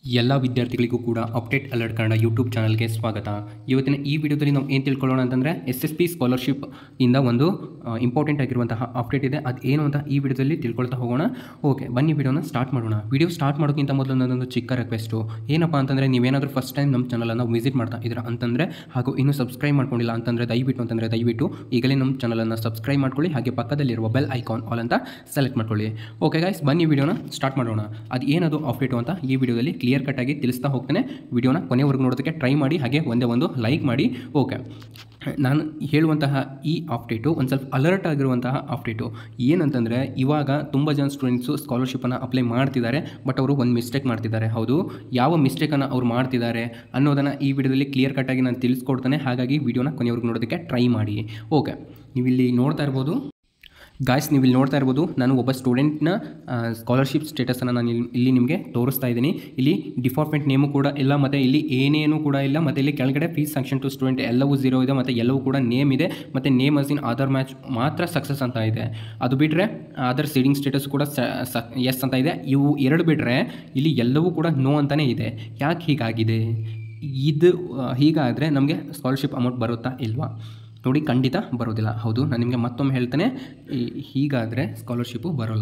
ಎಲ್ಲ ವಿದ್ಯಾರ್ಥಿಗಳಿಗೂ ಕೂಡ ಅಪ್ಡೇಟ್ ಅಲರ್ಟ್ ಕನ್ನಡ ಯೂಟ್ಯೂಬ್ ಚಾನಲ್ಗೆ ಸ್ವಾಗತ ಇವತ್ತಿನ ಈ ವಿಡಿಯೋದಲ್ಲಿ ನಾವು ಏನು ತಿಳ್ಕೊಳ್ಳೋಣ ಅಂತಂದರೆ ಎಸ್ ಎಸ್ ಪಿ ಸ್ಕಾಲರ್ಶಿಪ್ ಇಂದ ಒಂದು ಇಂಪಾರ್ಟೆಂಟ್ ಆಗಿರುವಂತಹ ಅಪ್ಡೇಟ್ ಇದೆ ಅದು ಏನು ಅಂತ ಈ ವಿಡಿಯೋದಲ್ಲಿ ತಿಳ್ಕೊಳ್ತಾ ಹೋಗೋಣ ಓಕೆ ಬನ್ನಿ ವಿಡಿಯೋನ ಸ್ಟಾರ್ಟ್ ಮಾಡೋಣ ವಿಡಿಯೋ ಸ್ಟಾರ್ಟ್ ಮಾಡೋಕ್ಕಿಂತ ಮೊದಲು ನನ್ನೊಂದು ಚಿಕ್ಕ ರಿಕ್ವೆಸ್ಟು ಏನಪ್ಪ ಅಂತಂದರೆ ನೀವೇನಾದರೂ ಫಸ್ಟ್ ಟೈಮ್ ನಮ್ಮ ಚಾನಲನ್ನು ವಿಸಿಟ್ ಮಾಡ್ತಾ ಇದ್ದೀರಾ ಅಂತಂದರೆ ಹಾಗೂ ಇನ್ನೂ ಸಬ್ಸ್ಕ್ರೈಬ್ ಮಾಡ್ಕೊಂಡಿಲ್ಲ ಅಂತಂದರೆ ದಯವಿಟ್ಟು ಅಂತಂದರೆ ದಯವಿಟ್ಟು ಈಗಲೇ ನಮ್ಮ ಚಾನಲನ್ನು ಸಬ್ಸ್ಕ್ರೈಬ್ ಮಾಡ್ಕೊಳ್ಳಿ ಹಾಗೆ ಪಕ್ಕದಲ್ಲಿರುವ ಬೆಲ್ ಐಕಾನ್ ಆಲ್ ಅಂತ ಸೆಲೆಕ್ಟ್ ಮಾಡ್ಕೊಳ್ಳಿ ಓಕೆ ಗೈಸ್ ಬನ್ನಿ ವಿಡಿಯೋನ ಸ್ಟಾರ್ಟ್ ಮಾಡೋಣ ಅದು ಏನದು ಅಪ್ಡೇಟು ಅಂತ ಈ ವಿಡಿಯೋದಲ್ಲಿ ಕ್ಲಿಯರ್ ಕಟ್ಟಾಗಿ ತಿಳಿಸ್ತಾ ಹೋಗ್ತೇನೆ ವಿಡಿಯೋನ ಕೊನೆವರೆಗೂ ನೋಡೋದಕ್ಕೆ ಟ್ರೈ ಮಾಡಿ ಹಾಗೆ ಒಂದೇ ಒಂದು ಲೈಕ್ ಮಾಡಿ ಓಕೆ ನಾನು ಹೇಳುವಂತಹ ಈ ಅಪ್ಡೇಟು ಒಂದು ಸ್ವಲ್ಪ ಅಲರ್ಟ್ ಆಗಿರುವಂತಹ ಅಪ್ಡೇಟು ಏನಂತಂದರೆ ಇವಾಗ ತುಂಬ ಜನ ಸ್ಟೂಡೆಂಟ್ಸು ಸ್ಕಾಲರ್ಶಿಪ್ಪನ್ನು ಅಪ್ಲೈ ಮಾಡ್ತಿದ್ದಾರೆ ಬಟ್ ಅವರು ಒಂದು ಮಿಸ್ಟೇಕ್ ಮಾಡ್ತಿದ್ದಾರೆ ಹೌದು ಯಾವ ಮಿಸ್ಟೇಕನ್ನು ಅವ್ರು ಮಾಡ್ತಿದ್ದಾರೆ ಅನ್ನೋದನ್ನು ಈ ವಿಡಿಯೋದಲ್ಲಿ ಕ್ಲಿಯರ್ ಕಟ್ಟಾಗಿ ನಾನು ತಿಳಿಸ್ಕೊಡ್ತೇನೆ ಹಾಗಾಗಿ ವಿಡಿಯೋನ ಕೊನೆವರೆಗೂ ನೋಡೋದಕ್ಕೆ ಟ್ರೈ ಮಾಡಿ ಓಕೆ ನೀವಿಲ್ಲಿ ನೋಡ್ತಾ ಇರ್ಬೋದು ಗಾಯ್ಸ್ ನೀವು ಇಲ್ಲಿ ನೋಡ್ತಾ ಇರ್ಬೋದು ನಾನು ಒಬ್ಬ ಸ್ಟೂಡೆಂಟ್ನ ಸ್ಕಾಲರ್ಶಿಪ್ ಸ್ಟೇಟಸನ್ನು ನಾನು ಇಲ್ಲಿ ಇಲ್ಲಿ ನಿಮಗೆ ತೋರಿಸ್ತಾ ಇದ್ದೀನಿ ಇಲ್ಲಿ ಡಿಪಾರ್ಟ್ಮೆಂಟ್ ನೇಮು ಕೂಡ ಇಲ್ಲ ಮತ್ತು ಇಲ್ಲಿ ಏನೇನು ಕೂಡ ಇಲ್ಲ ಮತ್ತು ಇಲ್ಲಿ ಕೆಳಗಡೆ ಫೀಸ್ ಸ್ಯಾಂಕ್ಷನ್ ಟು ಸ್ಟೂಡೆಂಟ್ ಎಲ್ಲವೂ ಝೀರೋ ಇದೆ ಮತ್ತು ಎಲ್ಲವೂ ಕೂಡ ನೇಮ್ ಇದೆ ಮತ್ತು name as in Aadhaar match ಮಾತ್ರ ಸಕ್ಸಸ್ ಅಂತ ಇದೆ ಅದು ಬಿಟ್ಟರೆ ಆಧಾರ್ ಸೀಡಿಂಗ್ ಸ್ಟೇಟಸ್ ಕೂಡ ಎಸ್ ಅಂತ ಇದೆ ಇವು ಎರಡು ಬಿಟ್ಟರೆ ಇಲ್ಲಿ ಎಲ್ಲವೂ ಕೂಡ ನೋ ಅಂತಲೇ ಇದೆ ಯಾಕೆ ಹೀಗಾಗಿದೆ ಇದು ಹೀಗಾದರೆ ನಮಗೆ ಸ್ಕಾಲರ್ಶಿಪ್ ಅಮೌಂಟ್ ಬರುತ್ತಾ ಇಲ್ವಾ ನೋಡಿ ಖಂಡಿತ ಬರೋದಿಲ್ಲ ಹೌದು ನಾನು ನಿಮಗೆ ಮತ್ತೊಮ್ಮೆ ಹೇಳ್ತೇನೆ ಈ- ಹೀಗಾದರೆ ಸ್ಕಾಲರ್ಶಿಪ್ಪು ಬರೋಲ್ಲ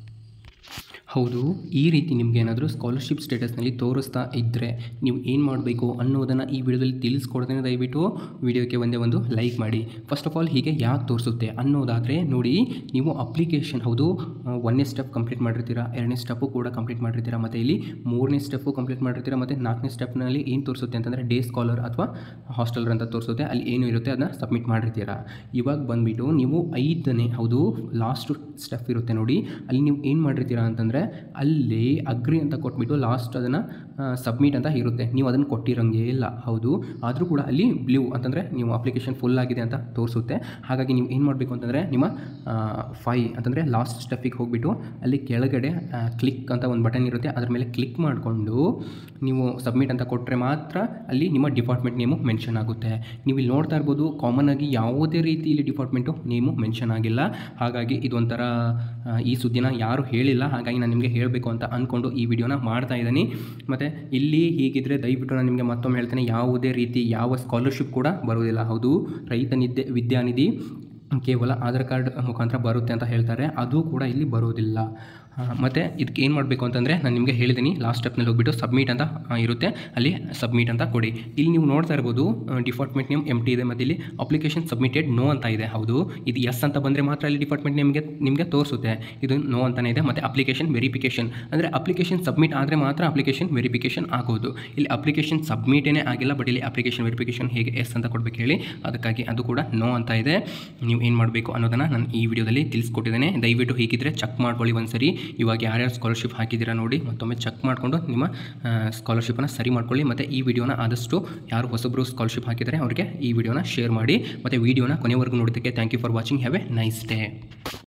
ಹೌದು ಈ ರೀತಿ ನಿಮ್ಗೆ ಏನಾದರೂ ಸ್ಕಾಲರ್ಶಿಪ್ ಸ್ಟೇಟಸ್ನಲ್ಲಿ ತೋರಿಸ್ತಾ ಇದ್ದರೆ ನೀವು ಏನು ಮಾಡಬೇಕು ಅನ್ನೋದನ್ನು ಈ ವಿಡಿಯೋದಲ್ಲಿ ತಿಳಿಸ್ಕೊಡ್ತೇನೆ ದಯವಿಟ್ಟು ವಿಡಿಯೋಕ್ಕೆ ಒಂದೇ ಒಂದು ಲೈಕ್ ಮಾಡಿ ಫಸ್ಟ್ ಆಫ್ ಆಲ್ ಹೀಗೆ ಯಾಕೆ ತೋರಿಸುತ್ತೆ ಅನ್ನೋದಾದರೆ ನೋಡಿ ನೀವು ಅಪ್ಲಿಕೇಶನ್ ಹೌದು ಆ, ಒಂದನೇ ಸ್ಟೆಪ್ ಕಂಪ್ಲೀಟ್ ಮಾಡಿರ್ತೀರಾ ಎರಡನೇ ಸ್ಟೆಪ್ಪು ಕೂಡ ಕಂಪ್ಲೀಟ್ ಮಾಡಿರ್ತೀರಾ ಮತ್ತು ಇಲ್ಲಿ ಮೂರನೇ ಸ್ಟೆಪ್ಪು ಕಂಪ್ಲೀಟ್ ಮಾಡಿರ್ತೀರಾ ಮತ್ತು ನಾಲ್ಕನೇ ಸ್ಟೆಪ್ನಲ್ಲಿ ಏನು ತೋರಿಸುತ್ತೆ ಅಂತಂದರೆ ಡೇ ಸ್ಕಾಲರ್ ಅಥವಾ ಹಾಸ್ಟೆಲರ್ ಅಂತ ತೋರಿಸುತ್ತೆ ಅಲ್ಲಿ ಏನು ಇರುತ್ತೆ ಅದನ್ನ ಸಬ್ಮಿಟ್ ಮಾಡಿರ್ತೀರಾ ಇವಾಗ ಬಂದುಬಿಟ್ಟು ನೀವು ಐದನೇ ಹೌದು ಲಾಸ್ಟ್ ಸ್ಟೆಪ್ ಇರುತ್ತೆ ನೋಡಿ ಅಲ್ಲಿ ನೀವು ಏನು ಮಾಡಿರ್ತೀರಾ ಅಂತಂದರೆ ಅಲ್ಲಿ ಅಗ್ರಿ ಅಂತ ಕೊಟ್ಬಿಟ್ಟು ಲಾಸ್ಟ್ ಅದನ್ನು ಸಬ್ಮಿಟ್ ಅಂತ ಇರುತ್ತೆ ನೀವು ಅದನ್ನು ಕೊಟ್ಟಿರಂಗೆ ಇಲ್ಲ ಹೌದು ಆದರೂ ಕೂಡ ಅಲ್ಲಿ ಬ್ಲೂ ಅಂತಂದರೆ ನೀವು ಅಪ್ಲಿಕೇಶನ್ ಫುಲ್ ಆಗಿದೆ ಅಂತ ತೋರಿಸುತ್ತೆ ಹಾಗಾಗಿ ನೀವು ಏನು ಮಾಡಬೇಕು ಅಂತಂದರೆ ನಿಮ್ಮ ಫೈ ಅಂತಂದರೆ ಲಾಸ್ಟ್ ಸ್ಟೆಪ್ಪಿಗೆ ಹೋಗಿಬಿಟ್ಟು ಅಲ್ಲಿ ಕೆಳಗಡೆ ಕ್ಲಿಕ್ ಅಂತ ಒಂದು ಬಟನ್ ಇರುತ್ತೆ ಅದ್ರ ಮೇಲೆ ಕ್ಲಿಕ್ ಮಾಡಿಕೊಂಡು ನೀವು ಸಬ್ಮಿಟ್ ಅಂತ ಕೊಟ್ಟರೆ ಮಾತ್ರ ಅಲ್ಲಿ ನಿಮ್ಮ ಡಿಪಾರ್ಟ್ಮೆಂಟ್ ನೇಮು ಮೆನ್ಷನ್ ಆಗುತ್ತೆ ನೀವು ಇಲ್ಲಿ ನೋಡ್ತಾ ಇರ್ಬೋದು ಕಾಮನ್ ಆಗಿ ಯಾವುದೇ ರೀತಿ ಇಲ್ಲಿ ಡಿಪಾರ್ಟ್ಮೆಂಟು ನೇಮು ಮೆನ್ಷನ್ ಆಗಿಲ್ಲ ಹಾಗಾಗಿ ಇದೊಂಥರ ಆ, ಈ ಸುದ್ದಿನ ಯಾರು ಹೇಳಿಲ್ಲ ಹಾಗಾಗಿ ನಾನು ನಿಮಗೆ ಹೇಳಬೇಕು ಅಂತ ಅಂದ್ಕೊಂಡು ಈ ವಿಡಿಯೋನ ಮಾಡ್ತಾ ಇದ್ದೀನಿ ಮತ್ತು ಇಲ್ಲಿ ಹೀಗಿದ್ರೆ ದಯವಿಟ್ಟು ನಾನು ನಿಮಗೆ ಮತ್ತೊಮ್ಮೆ ಹೇಳ್ತೇನೆ ಯಾವುದೇ ರೀತಿ ಯಾವ ಸ್ಕಾಲರ್ಶಿಪ್ ಕೂಡ ಬರುವುದಿಲ್ಲ ಹೌದು ರೈತ ನಿದ್ದೆ ವಿದ್ಯಾನಿಧಿ ಕೇವಲ ಆಧಾರ್ ಕಾರ್ಡ್ ಮುಖಾಂತರ ಬರುತ್ತೆ ಅಂತ ಹೇಳ್ತಾರೆ ಅದು ಕೂಡ ಇಲ್ಲಿ ಬರೋದಿಲ್ಲ ಮತ್ತು ಇದಕ್ಕೆ ಏನು ಮಾಡಬೇಕು ಅಂತಂದರೆ ನಾನು ನಿಮಗೆ ಹೇಳಿದ್ದೀನಿ ಲಾಸ್ಟ್ ಸ್ಟೆಪ್ನಲ್ಲಿ ಹೋಗ್ಬಿಟ್ಟು ಸಬ್ಮಿಟ್ ಅಂತ ಆ, ಇರುತ್ತೆ ಅಲ್ಲಿ ಸಬ್ಮಿಟ್ ಅಂತ ಕೊಡಿ ಇಲ್ಲಿ ನೀವು ನೋಡ್ತಾ ಇರ್ಬೋದು ಡಿಪಾರ್ಟ್ಮೆಂಟ್ ನೇಮ್ ಎಮ್ ಟಿ ಇದೆ ಮತ್ತು ಇಲ್ಲಿ ಅಪ್ಲಿಕೇಶನ್ ಸಬ್ಮಿಟೆಡ್ ನೋ ಅಂತ ಇದೆ ಹೌದು ಇದು ಎಸ್ ಅಂತ ಬಂದರೆ ಮಾತ್ರ ಇಲ್ಲಿ ಡಿಪಾರ್ಟ್ಮೆಂಟ್ ನೇಮ್ಗೆ ನಿಮಗೆ ತೋರಿಸುತ್ತೆ ಇದು ನೋ ಅಂತಲೇ ಇದೆ ಮತ್ತು ಅಪ್ಲಿಕೇಶನ್ ವೆರಿಫಿಕೇಷನ್ ಅಂದರೆ ಅಪ್ಲಿಕೇಶನ್ ಸಬ್ಮಿಟ್ ಆದರೆ ಮಾತ್ರ ಅಪ್ಲಿಕೇಶನ್ ವೆರಿಫಿಕೇಷನ್ ಆಗೋದು ಇಲ್ಲಿ ಅಪ್ಲಿಕೇಶನ್ ಸಬ್ಮಿಟೇ ಆಗಿಲ್ಲ ಬಟ್ ಇಲ್ಲಿ ಅಪ್ಲಿಕೇಶನ್ ವೆರಿಫಿಕೇಷನ್ ಹೇಗೆ ಎಸ್ ಅಂತ ಕೊಡಬೇಕು ಹೇಳಿ ಅದಕ್ಕಾಗಿ ಅದು ಕೂಡ ನೋ ಅಂತ ಇದೆ ನೀವು ಏನು ಮಾಡಬೇಕು ಅನ್ನೋದನ್ನು ನಾನು ಈ ವಿಡಿಯೋದಲ್ಲಿ ತಿಳಿಸ್ಕೊಟ್ಟಿದ್ದೇನೆ ದಯವಿಟ್ಟು ಹೀಗಿದ್ರೆ ಚೆಕ್ ಮಾಡ್ಕೊಳ್ಳಿ ಒಂದ್ಸರಿ ಇವಾಗ ಯಾರ್ಯಾರು ಸ್ಕಾಲರ್ಶಿಪ್ ಹಾಕಿದ್ದೀರಾ ನೋಡಿ ಮತ್ತೊಮ್ಮೆ ಚೆಕ್ ಮಾಡಿಕೊಂಡು ನಿಮ್ಮ ಸ್ಕಾಲರ್ಶಿಪ್ಪನ್ನು ಸರಿ ಮಾಡ್ಕೊಳ್ಳಿ ಮತ್ತು ಈ ವಿಡಿಯೋನ ಆದಷ್ಟು ಯಾರು ಹೊಸಬ್ರು ಸ್ಕಾಲರ್ಶಿಪ್ ಹಾಕಿದರೆ ಅವರಿಗೆ ಈ ವಿಡಿಯೋನ ಶೇರ್ ಮಾಡಿ ಮತ್ತು ವಿಡಿಯೋನ ಕೊನೆವರೆಗೂ ನೋಡೋದಕ್ಕೆ thank you for watching have a nice day